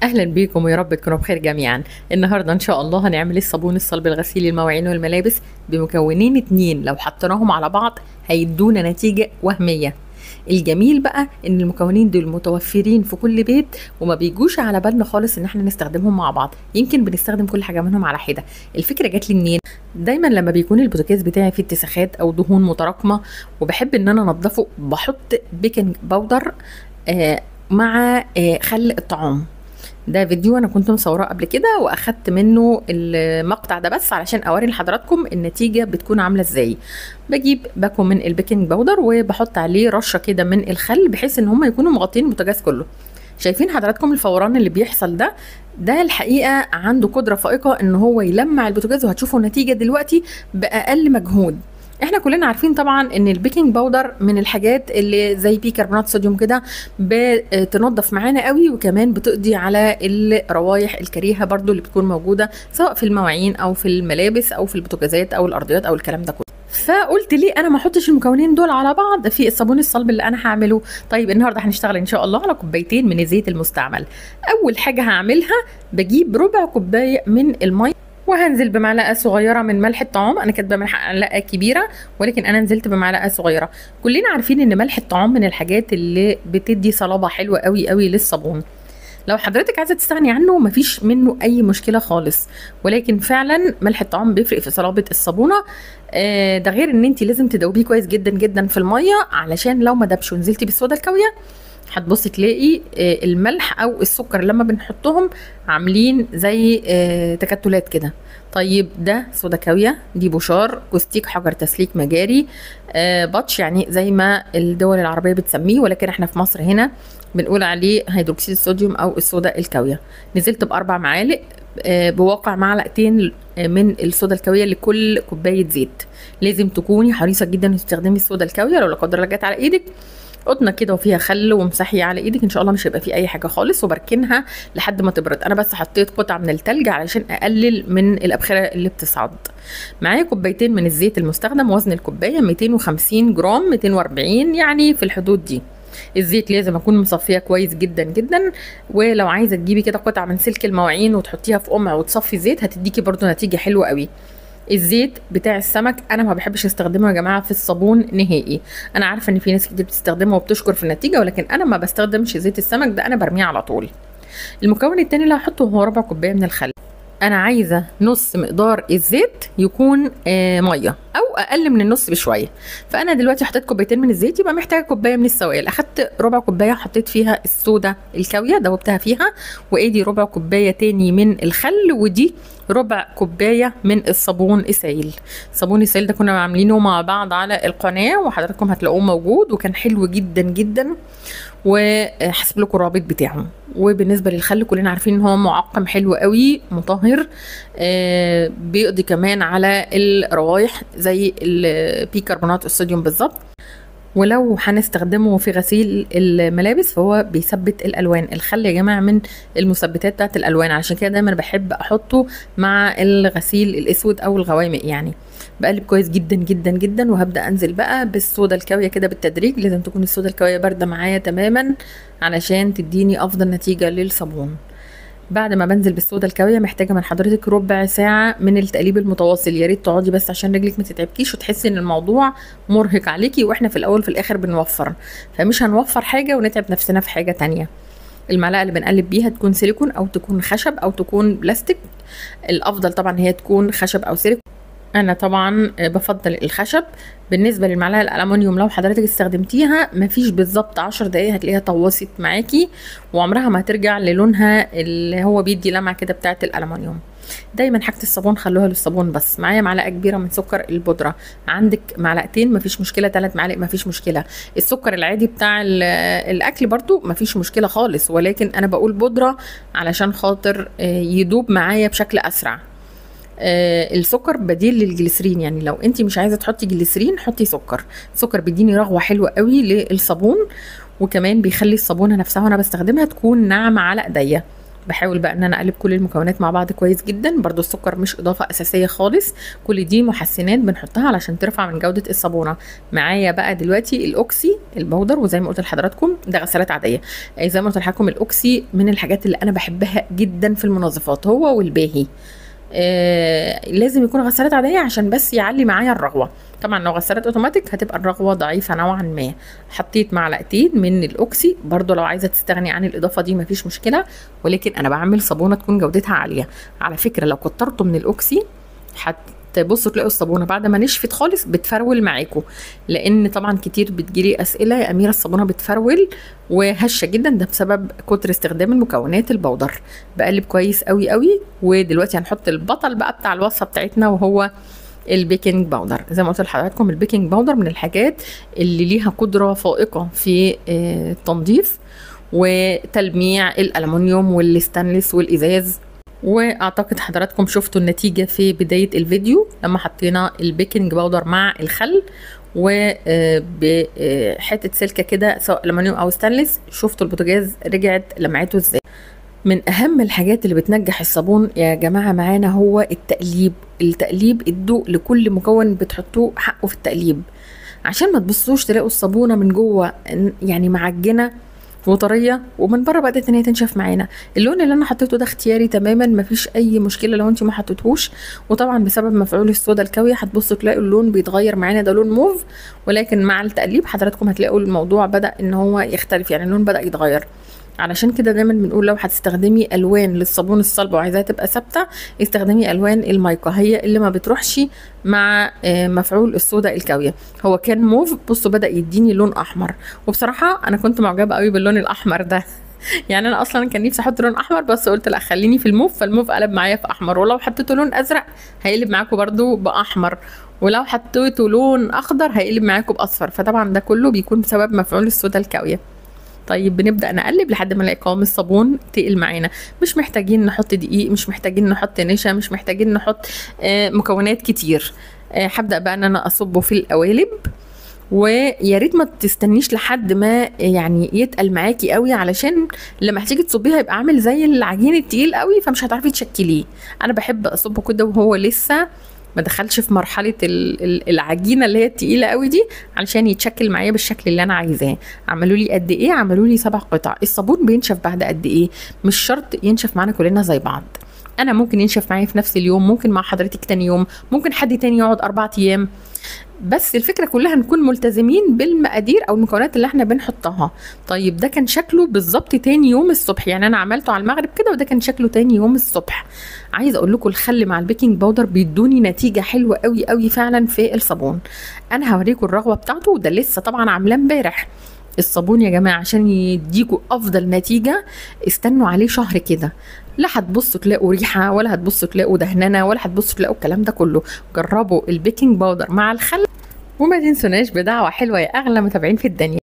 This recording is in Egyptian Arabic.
اهلا بيكم ويا رب تكونوا بخير جميعا النهارده ان شاء الله هنعمل الصابون الصلب الغسيل المواعين والملابس بمكونين اتنين لو حطيناهم على بعض هيدونا نتيجه وهميه الجميل بقى ان المكونين دول متوفرين في كل بيت وما بيجوش على بالنا خالص ان احنا نستخدمهم مع بعض يمكن بنستخدم كل حاجه منهم على حده الفكره جات لي منين دايما لما بيكون البوتاجاز بتاعي فيه اتساخات او دهون متراكمه وبحب ان انا انضفه بحط بيكنج باودر آه مع آه خل الطعام ده فيديو انا كنت مصوراه قبل كده واخدت منه المقطع ده بس علشان اوري لحضراتكم النتيجه بتكون عامله ازاي بجيب باكو من البيكنج باودر وبحط عليه رشه كده من الخل بحيث ان هم يكونوا مغطين البوتاجاز كله شايفين حضراتكم الفوران اللي بيحصل ده ده الحقيقه عنده قدره فائقه ان هو يلمع البوتاجاز وهتشوفوا النتيجه دلوقتي باقل مجهود احنا كلنا عارفين طبعا ان البيكنج باودر من الحاجات اللي زي بيكربونات صوديوم كده بتنظف معانا قوي وكمان بتقضي على الروايح الكريهه برضو اللي بتكون موجوده سواء في المواعين او في الملابس او في البوتاجازات او الارضيات او الكلام ده كله فقلت ليه انا ما احطش المكونين دول على بعض في الصابون الصلب اللي انا هعمله طيب النهارده هنشتغل ان شاء الله على كوبايتين من الزيت المستعمل اول حاجه هعملها بجيب ربع كوبايه من الميه وهنزل بمعلقه صغيره من ملح الطعام انا كاتبه معلقه كبيره ولكن انا نزلت بمعلقه صغيره كلنا عارفين ان ملح الطعام من الحاجات اللي بتدي صلابه حلوه قوي قوي للصابون لو حضرتك عايزه تستغني عنه مفيش منه اي مشكله خالص ولكن فعلا ملح الطعام بيفرق في صلابه الصابونه آه ده غير ان انت لازم تدوبيه كويس جدا جدا في الميه علشان لو ما دبش ونزلتي بالصودا الكاويه هتبصي تلاقي الملح او السكر لما بنحطهم عاملين زي تكتلات كده طيب ده صودا كاويه دي بوشار كوستيك حجر تسليك مجاري بطش يعني زي ما الدول العربيه بتسميه ولكن احنا في مصر هنا بنقول عليه هيدروكسيد الصوديوم او الصودا الكاويه نزلت باربع معالق بواقع معلقتين من الصودا الكاويه لكل كوبايه زيت لازم تكوني حريصه جدا تستخدمي الصودا الكاويه لو لا قدر الله جت على ايدك قطنه كده وفيها خل ومسحيه على ايدك ان شاء الله مش هيبقى فيه اي حاجه خالص وبركنها لحد ما تبرد انا بس حطيت قطعه من التلج علشان اقلل من الابخره اللي بتصعد معايا كوبايتين من الزيت المستخدم وزن الكوبايه 250 جرام 240 يعني في الحدود دي الزيت لازم اكون مصفيه كويس جدا جدا ولو عايزه تجيبي كده قطعه من سلك المواعين وتحطيها في قمع وتصفي زيت هتديكي برضو نتيجه حلوه قوي الزيت بتاع السمك انا ما بحبش استخدمه يا جماعه في الصابون نهائي انا عارفه ان في ناس كتير بتستخدمه وبتشكر في النتيجه ولكن انا ما بستخدمش زيت السمك ده انا برميه على طول المكون التاني اللي هحطه هو ربع كوبايه من الخل انا عايزه نص مقدار الزيت يكون آه ميه او اقل من النص بشويه فانا دلوقتي حطيت كوبايتين من الزيت يبقى محتاجه كوبايه من السوائل اخدت ربع كوبايه حطيت فيها الصودا الكاويه دوبتها فيها وادي ربع كوبايه تاني من الخل ودي ربع كوبايه من الصابون السائل صابون السائل ده كنا عاملينه مع بعض على القناه وحضراتكم هتلاقوه موجود وكان حلو جدا جدا وهسيب لكم الرابط بتاعه وبالنسبه للخل كلنا عارفين ان هو معقم حلو قوي مطهر آه بيقضي كمان على الروايح زي البيكربونات الصوديوم بالظبط ولو هنستخدمه في غسيل الملابس فهو بيثبت الالوان الخل يا جماعه من المثبتات بتاعت الالوان عشان كده دايما بحب احطه مع الغسيل الاسود او الغوامق يعني بقلب كويس جدا جدا جدا وهبدا انزل بقى بالصودا الكاويه كده بالتدريج لازم تكون الصودا الكاويه بارده معايا تماما علشان تديني افضل نتيجه للصابون بعد ما بنزل بالصودا الكاويه محتاجه من حضرتك ربع ساعه من التقليب المتواصل يا ريت تقعدي بس عشان رجلك ما تتعبكيش وتحسي ان الموضوع مرهق عليكي واحنا في الاول في الاخر بنوفر فمش هنوفر حاجه ونتعب نفسنا في حاجه تانية المعلقه اللي بنقلب بيها تكون سيليكون او تكون خشب او تكون بلاستيك الافضل طبعا هي تكون خشب او سيليكون انا طبعا بفضل الخشب بالنسبه للمعلقه الالومنيوم لو حضرتك استخدمتيها مفيش بالظبط عشر دقايق هتلاقيها طوست معاكي وعمرها ما هترجع للونها اللي هو بيدي لمعه كده بتاعه الالومنيوم دايما حاجه الصابون خلوها للصابون بس معايا معلقه كبيره من سكر البودره عندك معلقتين مفيش مشكله ثلاث معالق مفيش مشكله السكر العادي بتاع الاكل برضو مفيش مشكله خالص ولكن انا بقول بودره علشان خاطر يدوب معايا بشكل اسرع آه السكر بديل للجليسرين يعني لو انت مش عايزه تحطي جليسرين حطي سكر السكر بيديني رغوه حلوه قوي للصابون وكمان بيخلي الصابونه نفسها وانا بستخدمها تكون ناعمه على ايديا بحاول بقى ان انا اقلب كل المكونات مع بعض كويس جدا برضو السكر مش اضافه اساسيه خالص كل دي محسنات بنحطها علشان ترفع من جوده الصابونه معايا بقى دلوقتي الاوكسي البودر وزي ما قلت لحضراتكم ده غسالات عاديه آه، زي ما قلت لحضراتكم الاوكسي من الحاجات اللي انا بحبها جدا في المنظفات هو والباهي آه لازم يكون غسالات عاديه عشان بس يعلي معايا الرغوه طبعا لو غسالات اوتوماتيك هتبقى الرغوه ضعيفه نوعا ما حطيت معلقتين من الاوكسي برضو لو عايزه تستغني عن الاضافه دي مفيش مشكله ولكن انا بعمل صابونه تكون جودتها عاليه على فكره لو كترتوا من الاوكسي هتبصوا تلاقوا الصابونه بعد ما نشفت خالص بتفرول معاكم لان طبعا كتير بتجيلي اسئله يا اميره الصابونه بتفرول وهشه جدا ده بسبب كتر استخدام المكونات البودر بقلب كويس قوي قوي ودلوقتي هنحط البطل بقى بتاع الوصفه بتاعتنا وهو البيكنج باودر زي ما قلت لحضراتكم البيكنج باودر من الحاجات اللي ليها قدره فائقه في آه، التنظيف وتلميع الالومنيوم والستانلس والازاز واعتقد حضراتكم شفتوا النتيجه في بدايه الفيديو لما حطينا البيكنج باودر مع الخل وبحته سلكه كده سواء الومنيوم او ستانلس شفتوا البوتاجاز رجعت لمعته ازاي من اهم الحاجات اللي بتنجح الصابون يا جماعه معانا هو التقليب التقليب ادوا لكل مكون بتحطوه حقه في التقليب عشان ما تبصوش تلاقوا الصابونه من جوه يعني معجنه وطريه ومن بره بدات ان هي تنشف معانا اللون اللي انا حطيته ده اختياري تماما مفيش اي مشكله لو انت ما حطيتهوش وطبعا بسبب مفعول الصودا الكاويه هتبصوا تلاقوا اللون بيتغير معانا ده لون موف ولكن مع التقليب حضراتكم هتلاقوا الموضوع بدا ان هو يختلف يعني اللون بدا يتغير علشان كده دايما بنقول لو هتستخدمي الوان للصابون الصلب وعايزاها تبقى ثابته استخدمي الوان المايكا هي اللي ما بتروحش مع آه، مفعول الصودا الكاويه هو كان موف بصوا بدا يديني لون احمر وبصراحه انا كنت معجبه قوي باللون الاحمر ده يعني انا اصلا كان نفسي احط لون احمر بس قلت لا خليني في الموف فالموف قلب معايا في احمر ولو حطيته لون ازرق هيقلب معاكم برضو باحمر ولو حطيته لون اخضر هيقلب معاكم باصفر فطبعا ده كله بيكون بسبب مفعول الصودا الكاويه طيب بنبدا نقلب لحد ما نلاقي قوام الصابون تقل معانا مش محتاجين نحط دقيق مش محتاجين نحط نشا مش محتاجين نحط آه، مكونات كتير آه، هبدا بقى ان انا اصبه في القوالب ويا ريت ما تستنيش لحد ما يعني يتقل معاكي قوي علشان لما هتيجي تصبيه هيبقى عامل زي العجين التقيل قوي فمش هتعرفي تشكليه انا بحب اصبه كده وهو لسه ما دخلش في مرحله ال- ال- العجينه اللي هي التقيله قوي دي علشان يتشكل معايا بالشكل اللي انا عايزاه عملوا لي قد ايه عملوا لي سبع قطع الصابون بينشف بعد قد ايه مش شرط ينشف معانا كلنا زي بعض انا ممكن ينشف معايا في نفس اليوم ممكن مع حضرتك تاني يوم ممكن حد تاني يقعد اربع ايام بس الفكره كلها نكون ملتزمين بالمقادير او المكونات اللي احنا بنحطها طيب ده كان شكله بالظبط تاني يوم الصبح يعني انا عملته على المغرب كده وده كان شكله تاني يوم الصبح عايزه اقول لكم الخل مع البيكنج باودر بيدوني نتيجه حلوه قوي قوي فعلا في الصابون انا هوريكم الرغوه بتاعته وده لسه طبعا عاملاه امبارح الصابون يا جماعه عشان يديكوا افضل نتيجه استنوا عليه شهر كده لا هتبصوا تلاقوا ريحه ولا هتبصوا تلاقوا دهننه ولا هتبصوا تلاقوا الكلام ده كله جربوا البيكنج باودر مع الخل وما تنسوناش بدعوه حلوه يا اغلى متابعين في الدنيا